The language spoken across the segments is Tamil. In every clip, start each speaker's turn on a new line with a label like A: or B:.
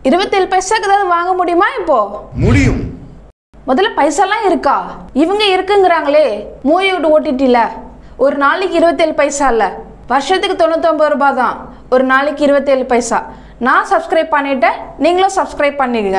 A: இருபத்தேழு பைசாக்கு ஏதாவது வாங்க முடியுமா இப்போ
B: முடியும்
A: முதல்ல பைசாலாம் இருக்கா இவங்க இருக்குங்கிறாங்களே மூவியோட ஓடிடியில் ஒரு நாளைக்கு இருபத்தேழு பைசா இல்லை வருஷத்துக்கு தொண்ணூத்தொம்பது ரூபாய் தான் ஒரு நாளைக்கு இருபத்தேழு பைசா நான் சப்ஸ்கிரைப் பண்ணிட்டேன் நீங்களும் சப்ஸ்கிரைப் பண்ணிடுங்க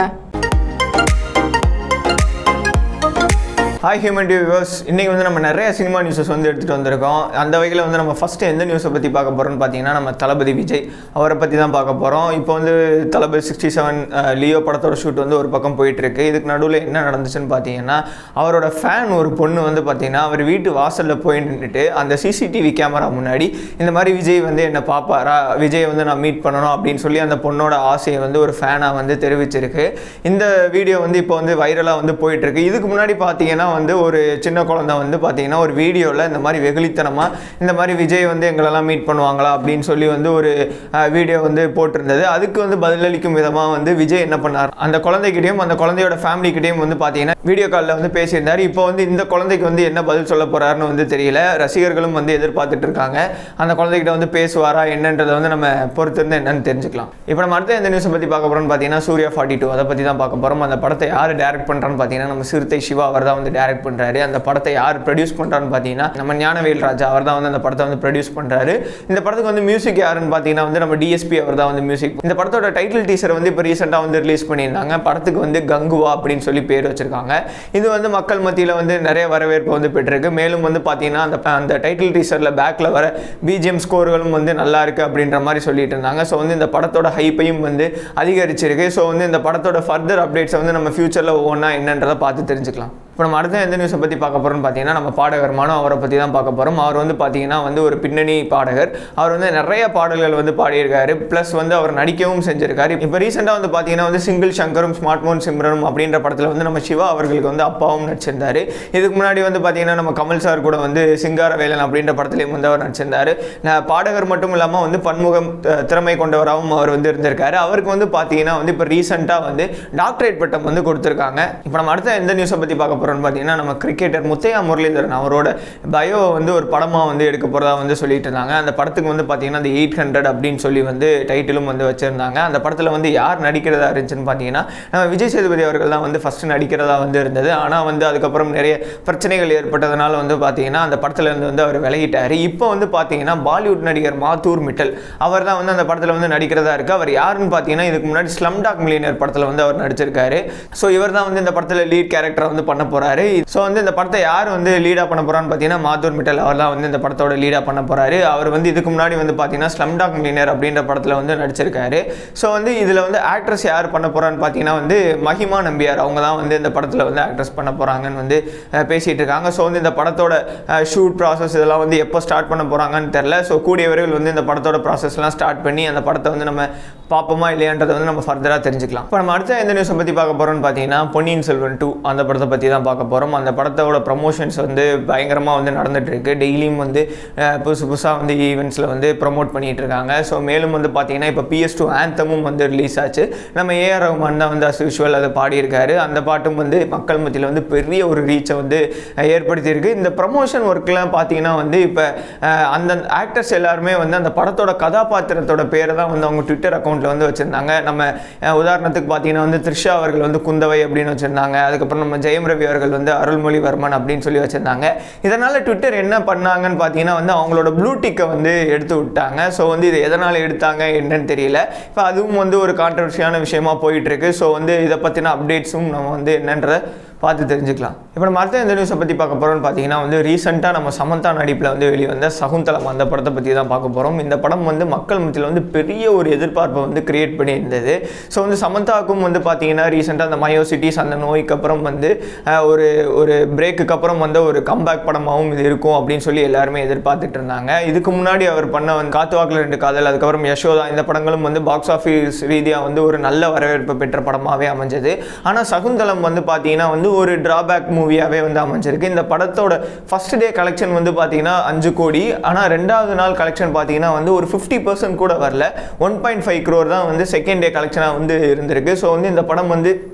C: ஹாய் ஹியூமன் வியூவர்ஸ் இன்றைக்கி வந்து நம்ம நிறைய சினிமா நியூஸஸ் வந்து எடுத்துகிட்டு வந்திருக்கோம் அந்த வகையில் வந்து நம்ம ஃபஸ்ட்டு எந்த நியூஸை பற்றி பார்க்க போகிறோம்னு பார்த்தீங்கன்னா நம்ம தளபதி விஜய் அவரை பற்றி தான் பார்க்க போகிறோம் இப்போ வந்து தளபதி சிக்ஸ்டி செவன் லியோ படத்தோட ஷூட் வந்து ஒரு பக்கம் போயிட்டுருக்கு இதுக்கு நடுவில் என்ன நடந்துச்சுன்னு பார்த்தீங்கன்னா அவரோட ஃபேன் ஒரு பொண்ணு வந்து பார்த்தீங்கன்னா அவர் வீட்டு வாசலில் போய் நின்றுட்டு அந்த சிசிடிவி கேமரா முன்னாடி இந்த மாதிரி விஜய் வந்து என்னை பார்ப்பாரா விஜய் வந்து நான் மீட் பண்ணணும் அப்படின்னு சொல்லி அந்த பொண்ணோட ஆசையை வந்து ஒரு ஃபேனாக வந்து தெரிவிச்சிருக்கு இந்த வீடியோ வந்து இப்போ வந்து வைரலாக வந்து போயிட்டுருக்கு இதுக்கு முன்னாடி பார்த்தீங்கன்னா வந்து ஒரு சின்ன குழந்தை வந்து பார்த்தீங்கன்னா ஒரு வீடியோவில் இந்த மாதிரி வெகுளித்தனமாக இந்த மாதிரி விஜய் வந்து எங்களெல்லாம் மீட் பண்ணுவாங்களா அப்படின்னு சொல்லி வந்து ஒரு வீடியோ வந்து போட்டிருந்தது அதுக்கு வந்து பதிலளிக்கும் விதமாக வந்து விஜய் என்ன பண்ணார் அந்த குழந்தைகிட்டையும் அந்த குழந்தையோட ஃபேமிலிக்கிட்டையும் வந்து பார்த்தீங்கன்னா வீடியோ காலில் வந்து பேசியிருந்தார் இப்போ வந்து இந்த குழந்தைக்கு வந்து என்ன பதில் சொல்ல போறாருன்னு வந்து தெரியல ரசிகர்களும் வந்து எதிர்பார்த்துட்டு இருக்காங்க அந்த குழந்தைகிட்ட வந்து பேசுவாரா என்னன்றதை வந்து நம்ம பொறுத்திருந்து என்னன்னு தெரிஞ்சுக்கலாம் இப்போ நம்ம அடுத்த எந்த நியூஸை பற்றி பார்க்க போகிறோம்னு பார்த்தீங்கன்னா சூர்யா ஃபார்ட்டி டூ அதை பற்றி தான் பார்க்க போகிறோம் அந்த படத்தை யார் டேரக்ட் பண்ணுறான்னு பார்த்தீங்கன்னா நம்ம சிறுத்தை சிவா அவர் தான் வந்து டேரக்ட் பண்ணுறாரு அந்த படத்தை யார் ப்ரொடியூஸ் பண்ணுறான்னு பார்த்தீங்கன்னா நம்ம ஞானவேல் ராஜா அவர் தான் வந்து அந்த படத்தை வந்து ப்ரொடியூஸ் பண்ணுறாரு இந்த படத்துக்கு வந்து மியூசிக் யாருன்னு பார்த்தீங்கன்னா வந்து நம்ம டிஎஸ்பி அவர் தான் வந்து மியூசிக் இந்த படத்தோட டைட்டில் டீசர் வந்து இப்போ ரீசெண்டாக வந்து ரிலீஸ் பண்ணியிருந்தாங்க படத்துக்கு வந்து கங்குவா அப்படின்னு சொல்லி பேர் வச்சிருக்காங்க இது வந்து மக்கள் மத்தியில் வந்து நிறைய வரவேற்பு வந்து பெற்றிருக்கு மேலும் வந்து பார்த்தீங்கன்னா அந்த அந்த டைட்டில் டீசரில் பேக்கில் வர பிஜிஎம் ஸ்கோர்களும் வந்து நல்லா இருக்கு அப்படின்ற மாதிரி சொல்லிட்டு இருந்தாங்க ஸோ வந்து இந்த படத்தோட ஹைப்பையும் வந்து அதிகரிச்சிருக்கு ஸோ வந்து இந்த படத்தோட ஃபர்தர் அப்டேட்ஸை வந்து நம்ம ஃபியூச்சரில் ஒவ்வொன்றா என்னன்றதை பார்த்து தெரிஞ்சுக்கலாம் இப்போ நம்ம அடுத்த எந்த நியூஸை பற்றி பார்க்க போகிறோம்னு பார்த்தீங்கன்னா நம்ம பாடகர் மனோ அவரை பற்றி தான் பார்க்க போகிறோம் அவர் வந்து பார்த்தீங்கன்னா வந்து ஒரு பின்னணி பாடகர் அவர் வந்து நிறைய பாடல்கள் வந்து பாடியிருக்காரு ப்ளஸ் வந்து அவர் நடிக்கவும் செஞ்சிருக்காரு இப்போ ரீசெண்டாக வந்து பார்த்தீங்கன்னா வந்து சிங்கிள் சங்கரும் ஸ்மார்ட் ஃபோன் சிம்ரனும் அப்படின்ற படத்தில் வந்து நம்ம சிவா அவர்களுக்கு வந்து அப்பாவும் நடிச்சிருந்தாரு இதுக்கு முன்னாடி வந்து பார்த்தீங்கன்னா நம்ம கமல் சார் கூட வந்து சிங்கார வேலன் அப்படின்ற படத்துலையும் வந்து அவர் நடிச்சிருந்தாரு ந- பாடகர் மட்டும் இல்லாமல் வந்து பன்முகம் த- திறமை கொண்டவராகவும் அவர் வந்து இருந்திருக்காரு அவருக்கு வந்து பார்த்தீங்கன்னா வந்து இப்போ ரீசெண்டாக வந்து டாக்டரேட் பட்டம் வந்து கொடுத்துருக்காங்க இப்போ நம்ம அடுத்த எந்த நியூஸை பற்றி பார்க்க போகிறோம்னு பார்த்தீங்கன்னா நம்ம கிரிக்கெட்டர் முத்தையா முரளிதரன் அவரோட பயோ வந்து ஒரு படமாக வந்து எடுக்க போகிறதா வந்து சொல்லிட்டு இருந்தாங்க அந்த படத்துக்கு வந்து பார்த்தீங்கன்னா அந்த எயிட் ஹண்ட்ரட் அப்படின்னு சொல்லி வந்து டைட்டிலும் வந்து வச்சுருந்தாங்க அந்த படத்தில் வந்து யார் நடிக்கிறதா இருந்துச்சுன்னு பார்த்தீங்கன்னா நம்ம விஜய் சேதுபதி அவர்கள் தான் வந்து ஃபஸ்ட்டு நடிக்கிறதா வந்து இருந்தது ஆனால் வந்து அதுக்கப்புறம் நிறைய பிரச்சனைகள் ஏற்பட்டதுனால வந்து பார்த்தீங்கன்னா அந்த படத்துல இருந்து வந்து அவர் விலகிட்டார் இப்போ வந்து பார்த்தீங்கன்னா பாலிவுட் நடிகர் மாத்தூர் மிட்டல் அவர் தான் வந்து அந்த படத்தில் வந்து நடிக்கிறதா இருக்கு அவர் யாருன்னு பார்த்தீங்கன்னா இதுக்கு முன்னாடி ஸ்லம் டாக் மில்லியனர் படத்தில் வந்து அவர் நடிச்சிருக்காரு ஸோ இவர் தான் வந்து இந்த படத்தில் லீட் கேரக்டரை வந்து பண்ண போறாரு ஸோ வந்து இந்த படத்தை யார் வந்து லீடாக பண்ண போறான்னு பார்த்தீங்கன்னா மாத்தூர் மிட்டல் அவர் தான் வந்து இந்த படத்தோட லீடாக பண்ண போறாரு அவர் வந்து இதுக்கு முன்னாடி வந்து பார்த்தீங்கன்னா ஸ்லம் டாக் மில்லியனர் அப்படின்ற படத்தில் வந்து நடிச்சிருக்காரு ஸோ வந்து இதில் வந்து ஆக்ட்ரஸ் யார் பண்ண போறான்னு பார்த்தீங்கன்னா வந்து மஹிமா நம்பியார் அவங்க தான் வந்து இந்த படத்தில் வந்து ஆக்ட்ரஸ் பண்ண போறாங்கன்னு வந்து அஹ், பேசிட்டு இருக்காங்க ஸோ வந்து இந்த படத்தோட ஷூட் ப்ராசஸ் இதெல்லாம் வந்து எப்போ ஸ்டார்ட் பண்ண போறாங்கன்னு தெரில ஸோ கூடிய விரைவில் வந்து இந்த படத்தோட ப்ராசஸ்லாம் ஸ்டார்ட் பண்ணி அந்த படத்தை வந்து நம்ம பார்ப்போமா இல்லையான்றதை வந்து நம்ம ஃபர்தராக தெரிஞ்சுக்கலாம் இப்போ நம்ம அடுத்த எந்த நியூஸை பற்றி பார்க்க போகிறோம்னு பார்த்தீங்கன்னா பொன்னியின் செல்வன் டூ அந்த படத்தை பற்றி தான் பார்க்க போகிறோம் அந்த படத்தோட ப்ரமோஷன்ஸ் வந்து பயங்கரமாக வந்து நடந்துட்டு இருக்கு டெய்லியும் வந்து அஹ், புதுசு புதுசாக வந்து ஈவெண்ட்ஸில் வந்து ப்ரொமோட் பண்ணிட்டு இருக்காங்க ஸோ மேலும் வந்து பார்த்தீங்கன்னா இப்போ பிஎஸ் டூ ஆந்தமும் வந்து ரிலீஸ் ஆச்சு நம்ம ஏஆர் ரகுமான் தான் வந்து அஸ் யூஷுவல் அதை பாடியிருக்காரு அந்த பாட்டும் வந்து மக்கள் மத்தியில் வந்து பெரிய ஒரு ரீச்சை வந்து அஹ், ஏற்படுத்தியிருக்கு இந்த ப்ரமோஷன் ஒர்க்லாம் பார்த்தீங்கன்னா வந்து இப்போ அந்த ஆக்டர்ஸ் எல்லாருமே வந்து அந்த படத்தோட கதாபாத்திரத்தோட பேரை தான் வந்து அவங்க ட்விட்டர் அக்கௌண்ட்டில் வந்து வச்சுருந்தாங்க நம்ம அஹ், உதாரணத்துக்கு பார்த்தீங்கன்னா வந்து த்ரிஷா அவர்கள் வந்து குந்தவை அப்படின்னு வச்சுருந்தாங்க அதுக்கப்புறம் நம்ம ஜெயம் ரவி அவர்கள் வந்து அருள்மொழிவர்மன் அப்படின்னு சொல்லி வச்சுருந்தாங்க இதனால் ட்விட்டர் என்ன பண்ணாங்கன்னு பார்த்தீங்கன்னா வந்து அவங்களோட ப்ளூ டிக்கை வந்து எடுத்து விட்டாங்க ஸோ வந்து இது எதனால் எடுத்தாங்க என்னன்னு தெரியல இப்போ அதுவும் வந்து ஒரு கான்ட்ரவர்ஷியான விஷயமா போயிட்டு இருக்கு ஸோ வந்து இதை பற்றின அப்டேட்ஸும் நம்ம வந்து என்னன்றதை பார்த்து தெரிஞ்சுக்கலாம் இப்போ நம்ம அடுத்த எந்த நியூஸை பற்றி பார்க்க போகிறோம்னு பார்த்தீங்கன்னா வந்து ரீசெண்டாக நம்ம சமந்தா நடிப்பில் வந்து வெளிவந்த சகுந்தலம் அந்த படத்தை பற்றி தான் பார்க்க போகிறோம் இந்த படம் வந்து மக்கள் மத்தியில் வந்து பெரிய ஒரு எதிர்பார்ப்பை வந்து கிரியேட் பண்ணியிருந்தது ஸோ வந்து சமந்தாவுக்கும் வந்து பார்த்தீங்கன்னா ரீசெண்டாக அந்த மயோசிட்டிஸ் அந்த நோய்க்கு அப்புறம் வந்து அஹ், ஒரு ஒரு பிரேக்குக்கு அப்புறம் வந்து ஒரு கம்பேக் படமாகவும் இது இருக்கும் அப்படின்னு சொல்லி எல்லாருமே எதிர்பார்த்துட்டு இருந்தாங்க இதுக்கு முன்னாடி அவர் பண்ண வந்து காத்துவாக்கில் ரெண்டு காதல் அதுக்கப்புறம் யசோதா இந்த படங்களும் வந்து பாக்ஸ் ஆஃபீஸ் ரீதியாக வந்து ஒரு நல்ல வரவேற்பு பெற்ற படமாகவே அமைஞ்சது ஆனால் சகுந்தலம் வந்து பார்த்தீங்கன்னா வந்து ஒரு டிராபேக் மூவியாகவே வந்து அமைஞ்சிருக்கு இந்த படத்தோட ஃபர்ஸ்ட் டே கலெக்ஷன் வந்து பார்த்தீங்கன்னா அஞ்சு கோடி ஆனால் ரெண்டாவது நாள் கலெக்ஷன் பார்த்தீங்கன்னா வந்து ஒரு ஃபிஃப்டி பர்சன்ட் கூட வரல ஒன் பாயிண்ட் ஃபைவ் க்ரோர் தான் வந்து செகண்ட் டே கலெக்ஷனாக வந்து இருந்திருக்கு ஸோ வந்து இந்த படம் வந்து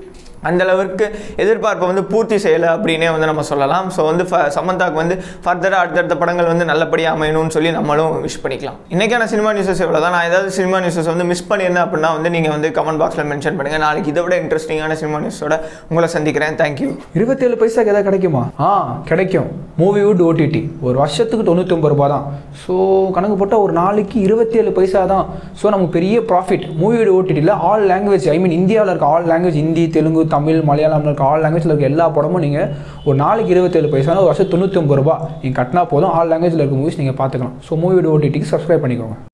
C: அந்த அளவுக்கு எதிர்பார்ப்பை வந்து பூர்த்தி செய்யலை அப்படின்னே வந்து நம்ம சொல்லலாம் ஸோ வந்து ஃப- சமந்தாக்கு வந்து ஃபர்தராக அடுத்தடுத்த படங்கள் வந்து நல்லபடியாக அமையணும்னு சொல்லி நம்மளும் விஷ் பண்ணிக்கலாம் இன்றைக்கான சினிமா நியூஸஸ் இவ்வளோ தான் நான் ஏதாவது சினிமா நியூஸஸ் வந்து மிஸ் பண்ணியிருந்தேன் அப்படின்னா வந்து நீங்கள் வந்து கமெண்ட் பாக்ஸில் மென்ஷன் பண்ணுங்கள் நாளைக்கு இதை விட இன்ட்ரெஸ்டிங்கான சினிமா நியூஸோட உங்களை சந்திக்கிறேன் தேங்க்யூ
B: இருபத்தேழு பைசாக்கு எதாவது கிடைக்குமா ஆ கிடைக்கும் மூவிவுட் ஓடிடி ஒரு வருஷத்துக்கு தொண்ணூத்தொம்பது ரூபா தான் ஸோ கணக்கு போட்டால் ஒரு நாளைக்கு இருபத்தேழு பைசா தான் ஸோ நமக்கு பெரிய ப்ராஃபிட் மூவிவுட் ஓடிடியில் ஆல் லாங்குவேஜ் ஐ மீன் இந்தியாவில் இருக்க ஆல் லாங்குவேஜ் ஹிந்தி தெலுங்கு தமிழ் மலையாளம்ல இருக்க ஆல் லாங்குவேஜில் இருக்க எல்லா படமும் நீங்கள் ஒரு நாளைக்கு இருபத்தேழு பைசா ஒரு வருஷம் தொண்ணூத்தொம்பது ரூபா நீங்கள் கட்டினா போதும் ஆல் லாங்குவேஜில் இருக்க மூவிஸ் நீங்கள் பார்த்துக்கலாம் ஸோ மூவிவுட் ஓடிடிக்கு சப்ஸ்கிரைப் பண்ணிக்கோங்க